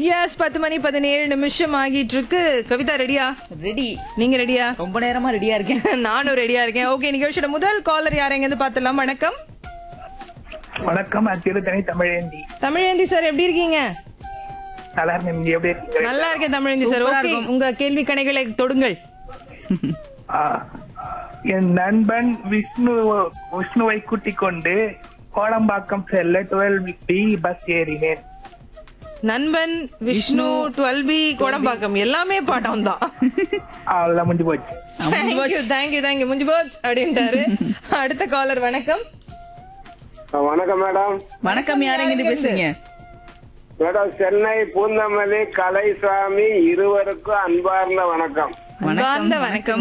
S பத்து மணி பதினேழு நிமிஷம் ஆகிட்டு இருக்கு கவிதா ரெடியா ரெடி நீங்க ரெடியா ரொம்ப நேரமா ரெடியா இருக்கேன் நானும் ரெடியா இருக்கேன் ஓகே நிகழ்ச்சியோட முதல் காலர் யார் எங்க இருந்து பாத்துலாம் வணக்கம் வணக்கம் திருத்தணி தமிழேந்தி தமிழேந்தி சார் எப்படி இருக்கீங்க நல்லா இருக்கேன் நீங்க எப்படி இருக்கீங்க நல்லா இருக்கேன் தமிழேந்தி சார் ஓகே உங்க கேள்வி கணைகளை தொடுங்கள் ஆ, என் நண்பன் விஷ்ணு விஷ்ணுவை கூட்டிக் கொண்டு கோடம்பாக்கம் செல்ல டுவெல் பி பஸ் ஏறினேன் நண்பன் விஷ்ணு டுவெல் பி கோடம்பாக்கம் எல்லாமே பாட்டம் தான் அவ்வளவுதான் முடிஞ்சு போச்சு தேங்க்யூ தேங்க்யூ தேங்க்யூ முஞ்சு போச் அப்படின்ட்டாரு அடுத்த காலர் வணக்கம் வணக்கம் மேடம் வணக்கம் யாருங்கிட்ட பேசுறீங்க மேடம் சென்னை பூந்தமல்லி கலைசாமி இருவருக்கும் அன்பார்ந்த வணக்கம் அன்பார்ந்த வணக்கம்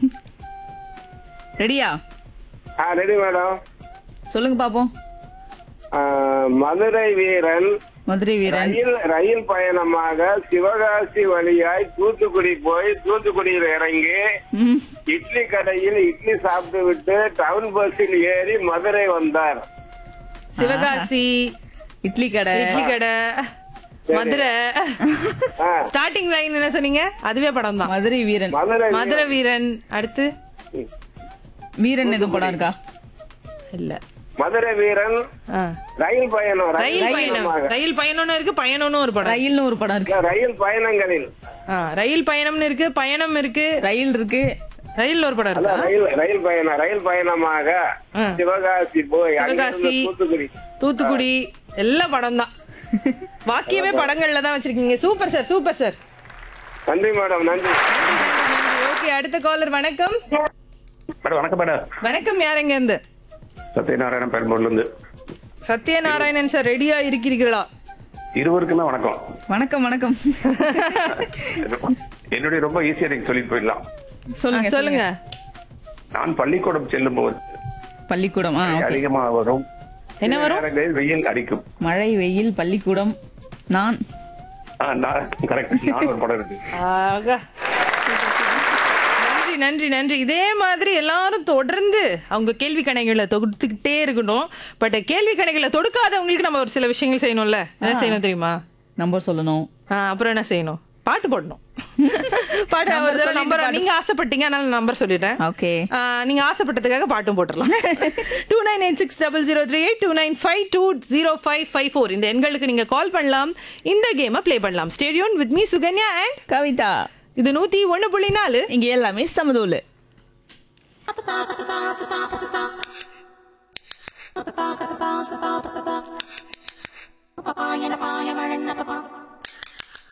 ரெடியா ஆ ரெடி மேடம் சொல்லுங்க பாப்போம் ஆ, மதுரை வீரன் மதுரை வீரன் ரயில் ரயில் பயணமாக சிவகாசி வழியாய் தூத்துக்குடி போய் தூத்துக்குடியில் இறங்கி ம், இட்லி கடையில் இட்லி சாப்பிட்டு விட்டு டவுன் பஸ்ஸில் ஏறி மதுரை வந்தார் சிவகாசி இட்லி கடை இட்லி கடை மதுரை ஆ, ஸ்டார்டிங் லைன் என்ன சொன்னீங்க அதுவே படம் தான் மதுரை வீரன் மதுரை மதுரை வீரன் அடுத்து வீரன் எதுவும் படம் இருக்கா இல்ல மதுரை வீரன் ஆ. ரயில் பயணம் ரயில் பயணம் பயணமாக ரயில் பயணம்னு இருக்கு பயணம்னு ஒரு படம் ரயில்னு ஒரு படம் இருக்கு ரயில் பயணங்களில் ஆ, ரயில் பயணம்னு இருக்கு பயணம் இருக்கு ரயில் இருக்கு ரயில் ஒரு படம் இருக்கா அதான் ரயில் ரயில் பயணம் ரயில் பயணமாக ஆ. சிவகாசி போய் அங்கிருந்து சிவகாசி. தூத்துக்குடி தூத்துக்குடி எல்லாம் படம் தான் வாக்கியமே படங்கள்ல தான் வச்சிருக்கீங்க சூப்பர் சார் சூப்பர் சார் நன்றி மேடம் நன்றி ஓகே அடுத்த காலர் வணக்கம் மேடம் வணக்கம் மேடம் வணக்கம் யாருங்க இருந்து சத்யநாராயண பெரும்பூர்ல இருந்து சத்யநாராயணன் சார் ரெடியா இருக்கிறீர்களா இருவருக்குமே வணக்கம் வணக்கம் வணக்கம் என்னுடைய ரொம்ப ஈஸியா நீங்க சொல்லிட்டு போயிடலாம் சொல்லுங்க சொல்லுங்க நான் பள்ளிக்கூடம் செல்லும் போது பள்ளிக்கூடம் ஆ ஓகே அதிகமா வரும் என்ன சில வரும்? நேரங்களில் வெயில் அடிக்கும் மழை வெயில் பள்ளிக்கூடம் நான் ஆ, நான் கரெக்ட் நான் ஒரு படம் இருக்கு ஆகா. நன்றி நன்றி நன்றி இதே மாதிரி எல்லாரும் தொடர்ந்து அவங்க கேள்வி கணைகளை தொடுத்துக்கிட்டே இருக்கணும் பட் கேள்வி கணைகளை தொடுக்காதவங்களுக்கு நம்ம ஒரு சில விஷயங்கள் செய்யணும்ல என்ன செய்யணும் தெரியுமா நம்பர் சொல்லணும் ஆ, அப்புறம் என்ன செய்யணும் பாட்டு போடணும் பாட்டு ஒரு தடவை நம்பர் நீங்க ஆசைப்பட்டீங்க அதனால நம்பர் சொல்லிட்டேன் ஓகே ஆ, நீங்க ஆசைப்பட்டதுக்காக பாட்டும் போட்டுடலாம் two nine eight six double zero three eight two nine five two zero five five four இந்த எண்களுக்கு நீங்க கால் பண்ணலாம் இந்த கேமை ப்ளே பண்ணலாம் ஸ்டேடியோன் with me Sukanya and Kavitha இது நூத்தி ஒண்ணு புள்ளி நாலு இங்க எல்லாமே சமதூலு Papaya na paya, marin na tapa.